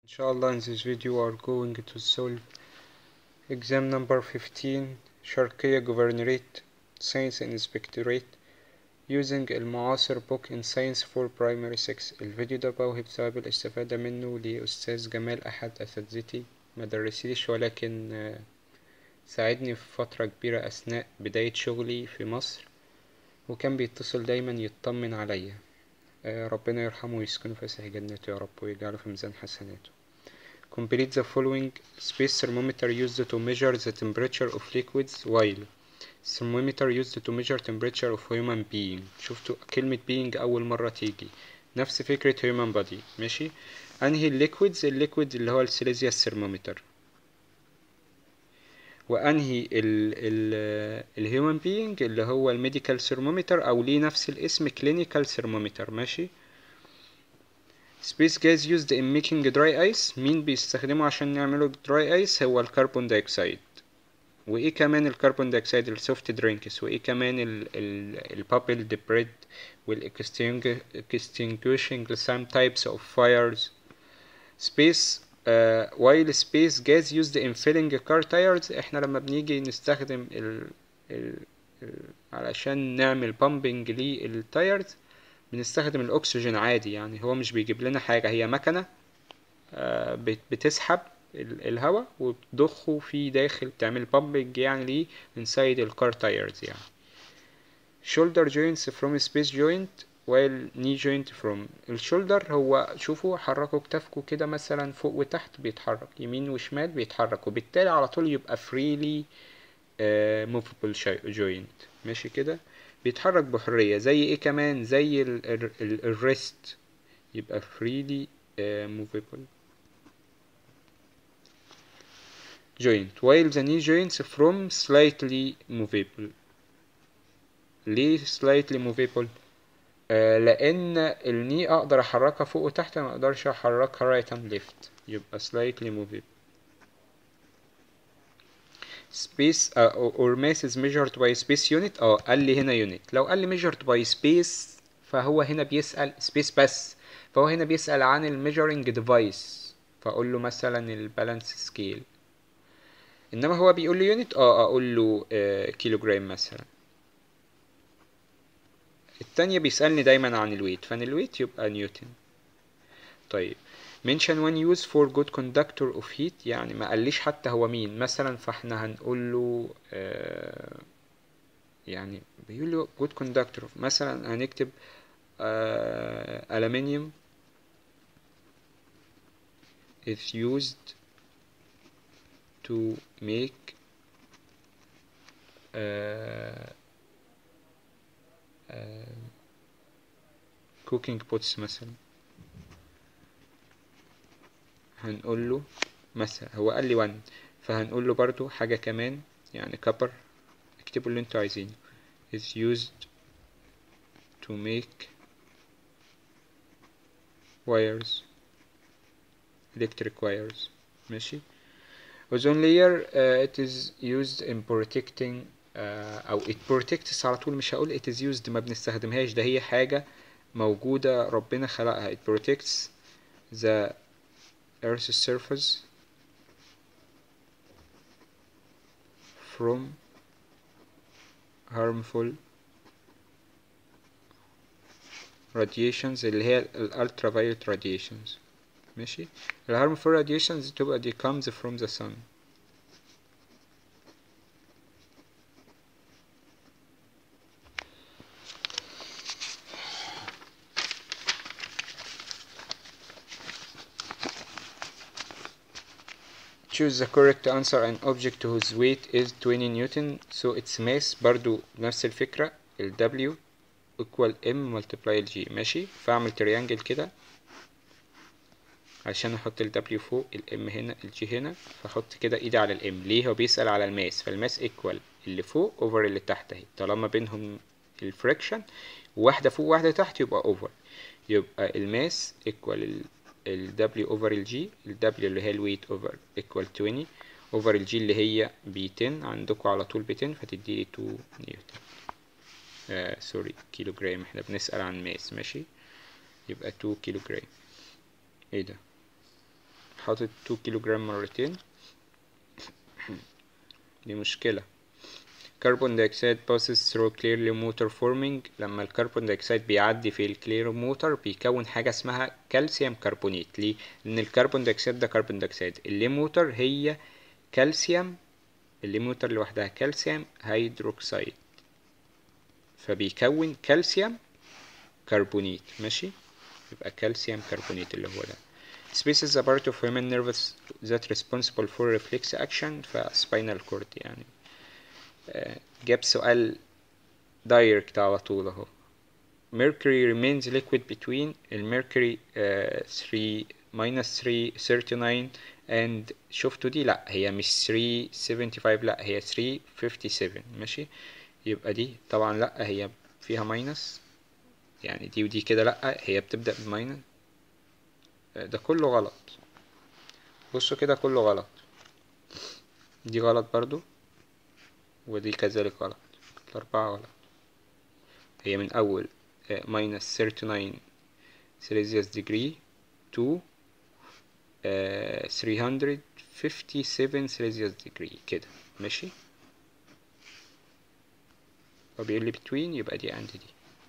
Inshallah in this video we are going to solve exam number 15 شرقية Governorate Science Inspectorate using المعاصر book in Science for Primary 6 الفيديو ده بوهب بسبب الاستفادة منه لأستاذ جمال أحد أساتذتي مدرسيش ولكن آه، ساعدني في فترة كبيرة أثناء بداية شغلي في مصر وكان بيتصل دايما يطمن عليا آه، ربنا يرحمه ويسكنه فسيح جنته يا رب ويجعله في ميزان حسناته Complete the following space thermometer used to measure the temperature of liquids while thermometer used to measure temperature of human being شفتوا كلمة being أول مرة تيجي نفس فكرة human body ماشي أنهي الليكويدز الليكويد اللي هو السيليزيوس thermometer وأنهي ال ال الهيومن بينج اللي هو الميديكال ثرمومتر أو ليه نفس الاسم كلينيكال ثرمومتر ماشي سبيس جاز used in making dry ice مين بيستخدمه عشان نعمله dry ice هو الكربون دايوكسيد وايه كمان الكربون دايوكسيد السوفت درينكس وايه كمان ال ال البابل دبريد والاكستنجوشنج some types of fires space uh, while space gas used in filling car tires احنا لما بنيجي نستخدم ال ال ال علشان نعمل pumping للتايرز بنستخدم الاكسجين عادي يعني هو مش بيجيب لنا حاجة هي مكنة آه، بت- بتسحب ال- الهواء وتضخه في داخل تعمل pumping يعني ليه inside الكار تايرز يعني shoulder joints from space joint while knee joint from الشولدر هو شوفوا حركوا كتافكوا كده مثلا فوق وتحت بيتحرك يمين وشمال بيتحرك وبالتالي على طول يبقى freely uh, movable shi- joint ماشي كده بيتحرك بحرية زي ايه كمان زي ال- ال- ال- الريست يبقى freely uh, movable joint while the knee joints from slightly movable ليه slightly movable آه لان الني اقدر احركها فوق وتحت ما اقدرش احركها right and left يبقى slightly movable space uh, or mass is measured by space unit اه قال لي هنا unit لو قال لي measured by space فهو هنا بيسأل space بس فهو هنا بيسأل عن ال measuring device فاقول له مثلا البالانس سكيل انما هو بيقول لي unit اه اقول له آه كيلوجرام مثلا التانية بيسألني دايما عن الويت فان الويت يبقى نيوتن طيب mention one use for good conductor of heat يعني ما قاليش حتى هو مين مثلا فاحنا هنقول له آه يعني بيقول له good conductor of مثلا هنكتب آه aluminium is used to make آه آه cooking pots مثلا هنقول له مثلا هو قال لي 1 فهنقول له برضو حاجة كمان يعني كبر اكتبوا اللي انتوا عايزينه is used to make wires electric wires ماشي ozone layer uh, it is used in protecting uh, او it protects على طول مش هقول it is used ما بنستخدمهاش ده هي حاجة موجودة ربنا خلقها it protects the earth's surface from harmful radiations اللي هي ال ultraviolet radiations ماشي ال harmful radiations تبقى دي comes from the sun choose the correct answer an object whose weight is 20 newton so its mass برضو نفس الفكرة ال W equal M multiply ال G ماشي فاعمل تريانجل كده عشان احط ال W فوق ال M هنا ال G هنا فاحط كده ايدي على ال M ليه هو بيسأل على الماس فالماس equal اللي فوق over اللي تحت اهي طالما بينهم الفريكشن واحدة فوق واحدة تحت يبقى over يبقى الماس equal ال ال W over ال G ال W اللي هي ال weight over equal 20 over ال G اللي هي ب 10 عندكم على طول ب 10 فتديلي 2 نيوتن آه سوري كيلو جرام احنا بنسأل عن ماس ماشي يبقى 2 كيلو جرام ايه ده حاطط 2 كيلو جرام مرتين دي مشكلة كربون دايوكسيد passes through clearly motor forming لما الكربون دايوكسيد بيعدي في الكلير موتر بيكون حاجة اسمها كالسيوم كربونيت ليه؟ لأن الكربون دايوكسيد ده كربون دايوكسيد اللي موتر هي كالسيوم اللي موتر لوحدها كالسيوم هيدروكسيد فبيكون كالسيوم كربونيت ماشي يبقى كالسيوم كربونيت اللي هو ده space is a part of human nervous that responsible for reflex action ف spinal cord يعني آه، جاب سؤال دايركت على طول اهو mercury remains liquid between الميركوري uh, 3 minus 3 39 and شفتوا دي لا هي مش 375 لا هي 357 ماشي يبقى دي طبعا لا هي فيها ماينس يعني دي ودي كده لا هي بتبدأ بماينس ده كله غلط بصوا كده كله غلط دي غلط برضو ودي كذلك غلط الأربعة غلط هي من أول minus 39 Celsius degree to آه، 357 Celsius degree كده ماشي هو بيقول لي between يبقى دي عند دي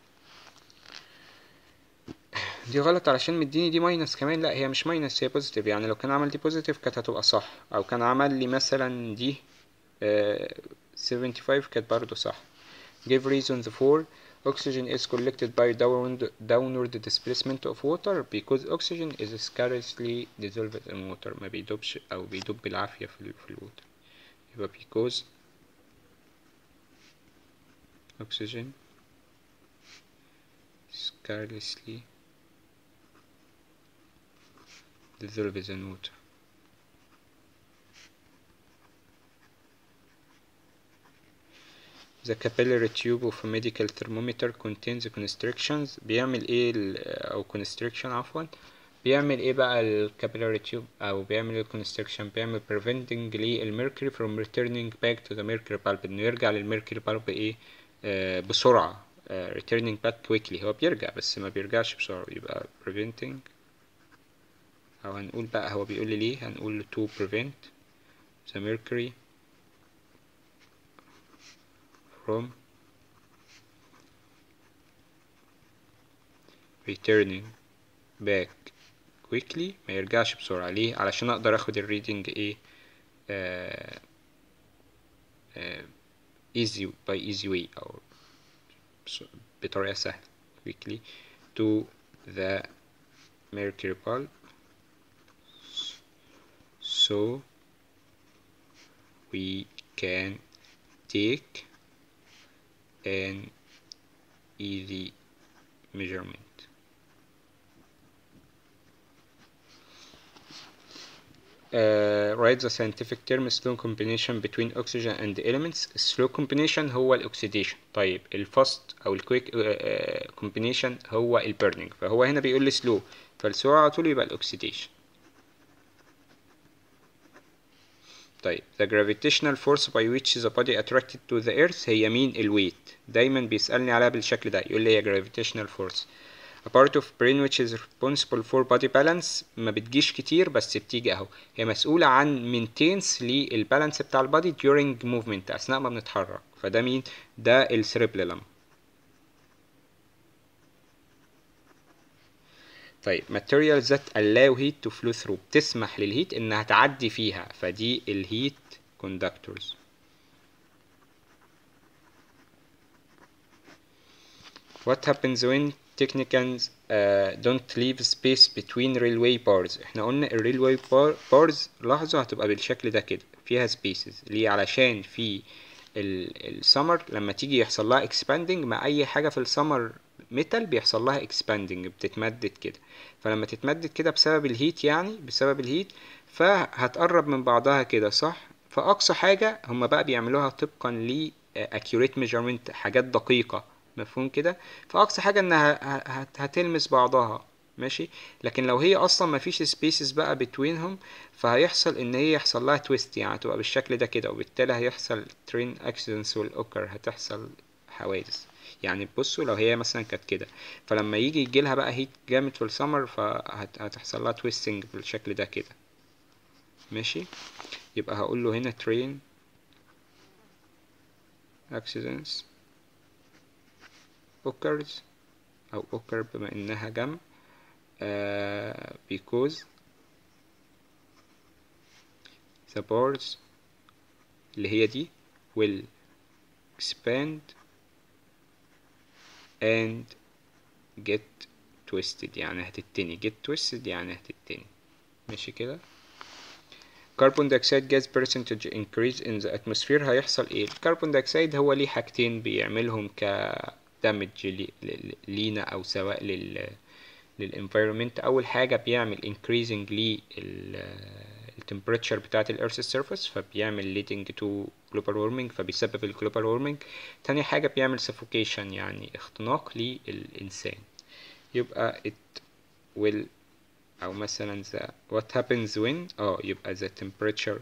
دي غلط علشان مديني دي ماينس كمان لا هي مش ماينس هي بوزيتيف يعني لو كان عمل دي بوزيتيف كانت هتبقى صح او كان عمل لي مثلا دي آه 75 كانت برضه صح give reasons for oxygen is collected by downward, downward displacement of water because oxygen is scarcely dissolved in water ما بيدوبش او بيدوب بالعافية في, ال في الوتر يبقى because oxygen scarcely dissolves in water The capillary tube of a medical thermometer contains constrictions بيعمل ايه ال- او constriction عفوا بيعمل ايه بقى ال capillary tube او بيعمل ايه constriction بيعمل preventing للميركوري from returning back to the mercury bulb انه يرجع للميركوري bulb ايه آه بسرعة آه returning back quickly هو بيرجع بس ما بيرجعش بسرعة يبقى preventing او هنقول بقى هو بيقول لي ليه هنقول to prevent the mercury from returning back quickly ما يرجعش بسرعة ليه علشان اقدر اخد الريدنج ايه آه آه easy by easy way او بس- بطريقة سهلة quickly to the mercury bulb so we can take an easy measurement uh, write the scientific term slow combination between oxygen and elements slow combination هو الاكسيديشن طيب الفاست او الكويك combination هو البيرنينج فهو هنا بيقول لي slow فالسلو على طول يبقى الاكسيديشن طيب the gravitational force by which the body attracted to the earth هي مين الويت دايما بيسألني عليها بالشكل ده يقول لي هي gravitational force a part of brain which is responsible for body balance ما بتجيش كتير بس بتيجي اهو هي مسؤولة عن maintenance للبالانس بتاع البادي during movement اثناء ما بنتحرك فده مين ده السيربلم طيب materials that allow heat to flow through بتسمح للهيت انها تعدي فيها فدي الهيت conductors what happens when technicians uh, don't leave space between railway bars احنا قلنا الريلوي bars لاحظوا هتبقى بالشكل ده كده فيها spaces ليه علشان في السمر لما تيجي يحصل لها expanding مع اي حاجة في السمر ميتال بيحصل لها expanding بتتمدد كده فلما تتمدد كده بسبب الهيت يعني بسبب الهيت فهتقرب من بعضها كده صح فأقصى حاجة هما بقى بيعملوها طبقا ل accurate measurement حاجات دقيقة مفهوم كده فأقصى حاجة إنها هت- هتلمس بعضها ماشي لكن لو هي أصلا مفيش سبيسز بقى بتوينهم فهيحصل إن هي يحصل لها تويست يعني تبقى بالشكل ده كده وبالتالي هيحصل ترين اكسيدنتس والأوكر هتحصل حوادث يعني بصوا لو هي مثلا كانت كده فلما يجي يجيلها بقى هيت جامد في السمر فهتحصل لها تويستنج بالشكل ده كده ماشي يبقى هقول له هنا train accidents occurs أو occur بما إنها جمع uh, because the boards اللي هي دي will expand and get twisted يعني هتتني get twisted يعني هتتني ماشي كده carbon dioxide gas percentage increase in the atmosphere هيحصل ايه الكربون دايوكسيد هو ليه حاجتين بيعملهم ك damage لي- ل- لينا او سواء لل للانفيرومنت اول حاجه بيعمل increasing لل التمبريتشر بتاعه الارث سيرفيس فبيعمل leading to global warming فبيسبب الجلوبال warming تاني حاجه بيعمل suffocation يعني اختناق للانسان يبقى it will أو مثلا the what happens when اه يبقى the temperature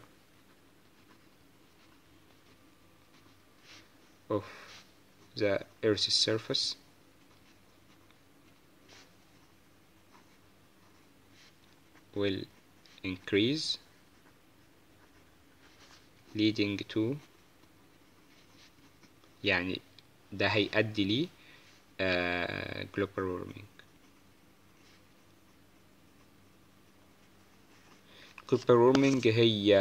of the earth's surface will increase leading to يعني ده هيؤدي لي آه global warming global warming هي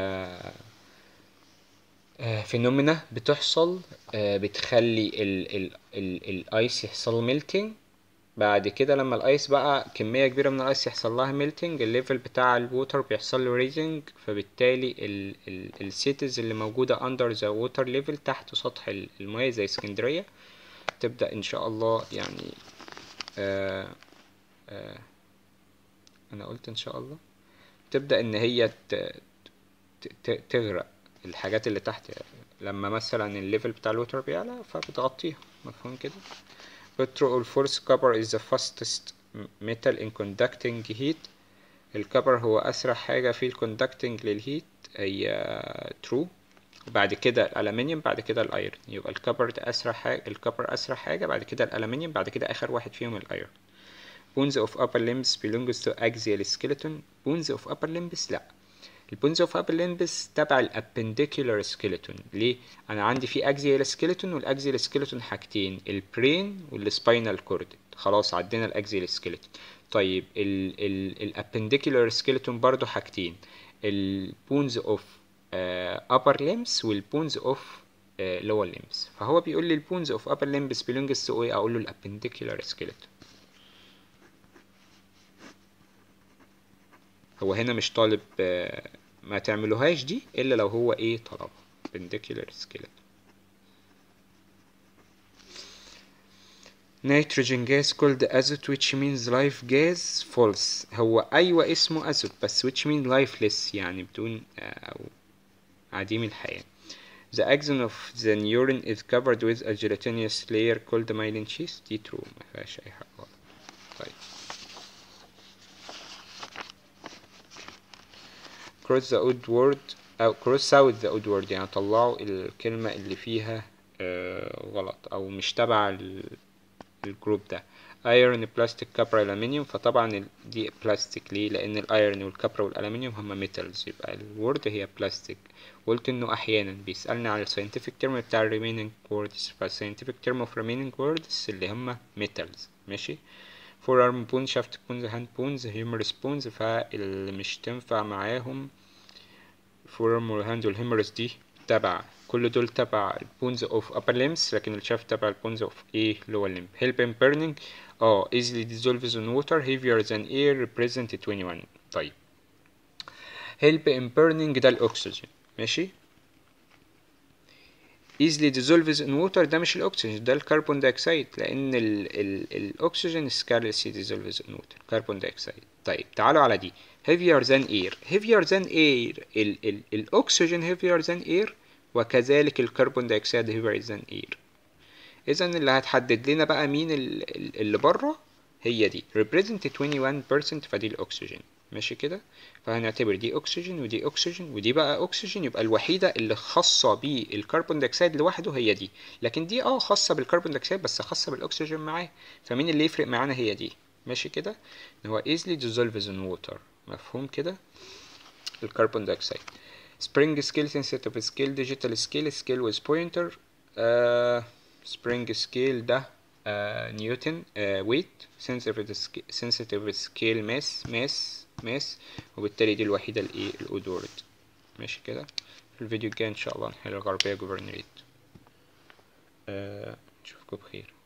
فينومينا بتحصل آه، بتخلي ال ال ال الايس يحصل ميلتنج بعد كده لما الايس بقى كمية كبيرة من الايس يحصل لها ميلتنج الليفل بتاع الووتر بيحصل له ريزنج فبالتالي ال ال السيتيز اللي موجودة اندر ذا ووتر ليفل تحت سطح ال- المياه زي اسكندرية تبدأ ان شاء الله يعني آه آه انا قلت ان شاء الله تبدأ ان هي ت- ت- ت- تغرق الحاجات اللي تحت لما مثلا الليفل بتاع الوتر بيعلى فبتغطيها مفهوم كده Petrol force copper is the fastest metal in conducting heat الكبر هو أسرع حاجة في الكوندكتنج للهيت هي true وبعد كده الألمنيوم بعد كده الأيرون يبقى الكبر ده أسرع حاجة الكبر أسرع حاجة بعد كده الألمنيوم بعد كده آخر واحد فيهم الأيرون bones of upper limbs belongs to axial skeleton bones of upper limbs لأ البونز اوف ابر ليمبس تبع الابنديكولار سكيلتون ليه انا عندي في اكزيال سكيلتون والاكزيال سكيلتون حاجتين البرين والسباينال كورد خلاص عدينا الاكزيال سكيلتون طيب الابنديكولار سكيلتون برضو حاجتين البونز اوف upper limbs والبونز اوف lower limbs فهو بيقول لي البونز اوف upper limbs belongs to ايه اقول له الابنديكولار سكيلتون هو هنا مش طالب آه، ما تعملوهاش دي الا لو هو ايه طلبها perpendicular skeleton nitrogen gas called azote which means life gas false هو ايوه اسمه azote بس which means lifeless يعني بدون آه، او عديم الحياة The axon of the neuron is covered with a gelatinous layer called myelin sheath دي true ما فيهاش اي حاجة غلط طيب cross the odd word أو cross out the odd word يعني طلعوا الكلمة اللي فيها آه غلط أو مش تبع ال- الجروب ده ايرون بلاستيك كابر الومنيوم فطبعا ال- دي بلاستيك ليه لان الايرون والكابر والالومنيوم هما ميتالز يبقى الورد هي بلاستيك قلت انه احيانا بيسالني على الساينتفك تيرم بتاع الريمينينج ووردز فالساينتفك تيرم اوف ريمينينج ووردز اللي هما ميتالز ماشي فور ارم بون شافت بونز هاند بونز هيومرس بونز فاللي مش تنفع معاهم فور ارم والهاند والهيمرس دي تبع كل دول تبع البونز اوف upper limbs لكن الشاف تبع البونز اوف ايه lower limb help in burning اه easily dissolves in water heavier than air represent 21 طيب help in burning ده الاكسجين ماشي easily dissolves in water ده مش الاكسجين ده الكربون دايوكسيد لان ال ال الاكسجين scarcely dissolves in water كربون دايوكسيد طيب تعالوا على دي heavier than air heavier than air ال ال الاكسجين heavier than air وكذلك الكربون دايوكسيد heavier than air اذا اللي هتحدد لنا بقى مين ال- ال- اللي بره هي دي represent 21% فدي الاكسجين ماشي كده فهنعتبر دي اكسجين ودي اكسجين ودي بقى اكسجين يبقى الوحيده اللي خاصه بالكربون دايوكسيد لوحده هي دي لكن دي اه خاصه بالكربون دايوكسيد بس خاصه بالاكسجين معاه فمين اللي يفرق معانا هي دي ماشي كده ان هو easily dissolves in water مفهوم كده الكربون دايوكسيد spring scale sensitive scale digital scale scale with pointer آه spring scale ده آه نيوتن آه weight sensitive sca- sensitive scale mass mass mass وبالتالي دي الوحيدة الايه الاودورد ماشي كده في الفيديو الجاي ان شاء الله نحل الغربية جوفرنريت آه نشوفكم بخير